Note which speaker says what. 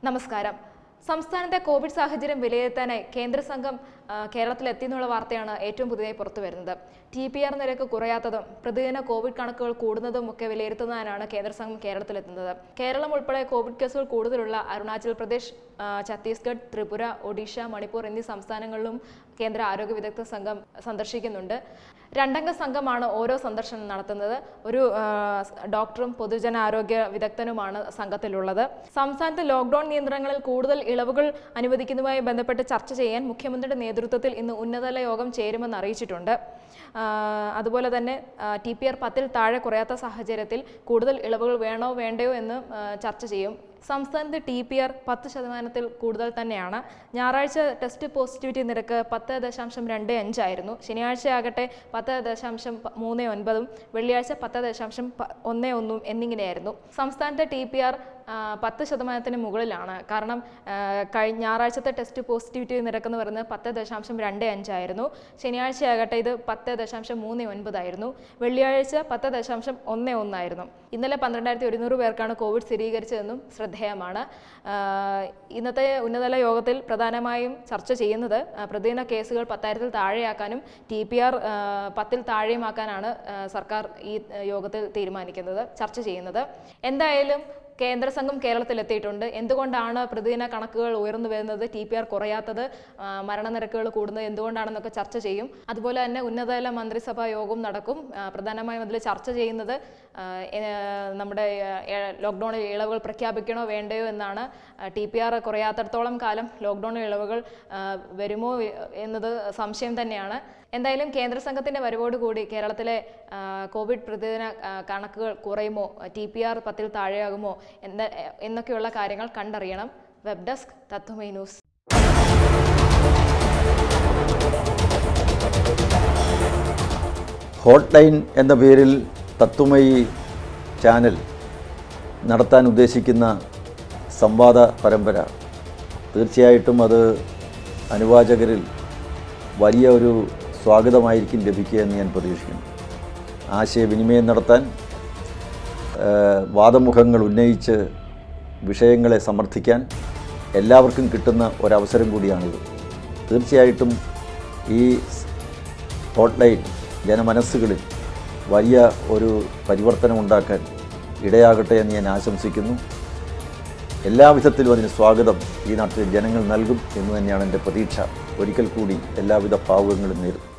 Speaker 1: നമസ്കാരം സംസ്ഥാനത്തെ കോവിഡ് സാഹചര്യം വിലയിരുത്താനായി കേന്ദ്ര സംഘം ആ, കേരളത്തിൽ എന്നുള്ള വാർത്തയാണ് ഏറ്റവും പുതിയതായി പുറത്തു വരുന്നത് ടി പി ആർ നിരക്ക് കുറയാത്തതും പ്രതിദിന കോവിഡ് കണക്കുകൾ കൂടുന്നതും ഒക്കെ വിലയിരുത്തുന്നതിനാണ് കേന്ദ്ര സംഘം കേരളത്തിലെത്തുന്നത് കേരളം ഉൾപ്പെടെ കോവിഡ് കേസുകൾ കൂടുതലുള്ള അരുണാചൽ പ്രദേശ് ആ, ഛത്തീസ്ഗഡ് ത്രിപുര ഒഡീഷ മണിപ്പൂർ എന്നീ സംസ്ഥാനങ്ങളിലും കേന്ദ്ര ആരോഗ്യ വിദഗ്ധ സംഘം സന്ദർശിക്കുന്നുണ്ട് രണ്ടംഗ സംഘമാണ് ഓരോ സന്ദർശനം നടത്തുന്നത് ഒരു ആ, ഡോക്ടറും പൊതുജനാരോഗ്യ വിദഗ്ധനുമാണ് സംഘത്തിലുള്ളത് സംസ്ഥാനത്ത് ലോക്ഡൌൺ നിയന്ത്രണങ്ങളിൽ കൂടുതൽ ഇളവുകൾ അനുവദിക്കുന്നതുമായി ബന്ധപ്പെട്ട് ചർച്ച ചെയ്യാൻ മുഖ്യമന്ത്രിയുടെ നേതൃത്വത്തിൽ ഇന്ന് ഉന്നതതല യോഗം ചേരുമെന്ന് അറിയിച്ചിട്ടുണ്ട് ആ, അതുപോലെ തന്നെ ടി പി ആർ പത്തിൽ താഴെ കുറയാത്ത സാഹചര്യത്തിൽ കൂടുതൽ ഇളവുകൾ വേണോ വേണ്ടയോ എന്ന് ആ, ചർച്ച ചെയ്യും സംസ്ഥാനത്ത് ടി പി ആർ പത്ത് ശതമാനത്തിൽ കൂടുതൽ തന്നെയാണ് ഞായറാഴ്ച ടെസ്റ്റ് പോസിറ്റിവിറ്റി നിരക്ക് പത്ത് ദശാംശം രണ്ട് അഞ്ചായിരുന്നു ശനിയാഴ്ച ആകട്ടെ പത്ത് ദശാംശം പ- മൂന്ന് ഒൻപതും വെള്ളിയാഴ്ച പത്ത് ദശാംശം പ- ഒന്ന് ഒന്നും എന്നിങ്ങനെയായിരുന്നു സംസ്ഥാനത്തെ ടി പി ആർ പത്ത് ശതമാനത്തിന് മുകളിലാണ് കാരണം ആ, കഴിഞ്ഞ ഞായറാഴ്ചത്തെ ടെസ്റ്റ് പോസിറ്റിവിറ്റി നിരക്ക് എന്ന് പറയുന്നത് പത്ത് ദശാംശം രണ്ട് അഞ്ചായിരുന്നു ശനിയാഴ്ച ആകട്ടെ ഇത് പത്ത് ദശാംശം മൂന്ന് ഒൻപതായിരുന്നു വെള്ളിയാഴ്ച പത്ത് ദശാംശം ഒന്ന് ഒന്നായിരുന്നു ഇന്നലെ പന്ത്രണ്ടായിരത്തി ഒരുന്നൂറ് പേർക്കാണ് കോവിഡ് സ്ഥിരീകരിച്ചതെന്നും ശ്രദ്ധേയമാണ് ആ, ഇന്നത്തെ ഉന്നതതല യോഗത്തിൽ പ്രധാനമായും ചർച്ച ചെയ്യുന്നത് ആ, പ്രതിദിന കേസുകൾ പത്തായിരത്തിൽ താഴെയാക്കാനും ടി പി ആർ പത്തിൽ താഴെയുമാക്കാനാണ് ആ, സർക്കാർ ഈ ആ, യോഗത്തിൽ തീരുമാനിക്കുന്നത് ചർച്ച ചെയ്യുന്നത് എന്തായാലും കേന്ദ്ര സംഘം കേരളത്തിലെത്തിയിട്ടുണ്ട് എന്തുകൊണ്ടാണ് പ്രതിദിന കണക്കുകൾ ഉയർന്നു വരുന്നത് ടി പി ആർ കുറയാത്തത് ആ, മരണനിരക്കുകൾ കൂടുന്നത് എന്തുകൊണ്ടാണെന്നൊക്കെ ചർച്ച ചെയ്യും അതുപോലെ തന്നെ ഉന്നതതല മന്ത്രിസഭാ യോഗവും നടക്കും ആ, പ്രധാനമായും അതിൽ ചർച്ച ചെയ്യുന്നത് ആ, ഏ, നമ്മുടെ ഏ, ലോക്ക്ഡൌണിൽ ഇളവുകൾ പ്രഖ്യാപിക്കണോ വേണ്ടയോ എന്നാണ് ടി പി ആർ കുറയാത്തിടത്തോളം കാലം ലോക്ക്ഡൌൺ ഇളവുകൾ ആ, വരുമോ എന്നത് സംശയം തന്നെയാണ് എന്തായാലും കേന്ദ്ര സംഘത്തിന്റെ വരവോടുകൂടി കേരളത്തിലെ ആ, കോവിഡ് പ്രതിദിന ആ, കണക്കുകൾ കുറയുമോ ടി പി ആർ പത്തിൽ താഴെയാകുമോ എന്ന എന്നൊക്കെയുള്ള കാര്യങ്ങൾ കണ്ടറിയണം web desk Tatwamayi news
Speaker 2: hot line എന്ന പേരിൽ തത്വമയി ചാനൽ നടത്താൻ ഉദ്ദേശിക്കുന്ന സംവാദ പരമ്പര തീർച്ചയായിട്ടും അത് അനുവാചകരിൽ വലിയ ഒരു സ്വാഗതമായിരിക്കും ലഭിക്കുക എന്ന് ഞാൻ പ്രതീക്ഷിക്കുന്നു ആശയവിനിമയം നടത്താൻ ഏഹ്, വാദമുഖങ്ങൾ ഉന്നയിച്ച് വിഷയങ്ങളെ സമർത്ഥിക്കാൻ എല്ലാവർക്കും കിട്ടുന്ന ഒരവസരം കൂടിയാണിത് തീർച്ചയായിട്ടും ഈ ഹോട്ട്ലൈൻ ജനമനസ്സുകളിൽ വലിയ ഒരു പരിവർത്തനം ഉണ്ടാക്കാൻ ഇടയാകട്ടെ എന്ന് ഞാൻ ആശംസിക്കുന്നു എല്ലാവിധത്തിലും അതിന് സ്വാഗതം ഈ നാട്ടിലെ ജനങ്ങൾ നൽകും എന്ന് തന്നെയാണ് എൻ്റെ പ്രതീക്ഷ ഒരിക്കൽ കൂടി എല്ലാവിധ ഭാവുകങ്ങളും നേരുന്നു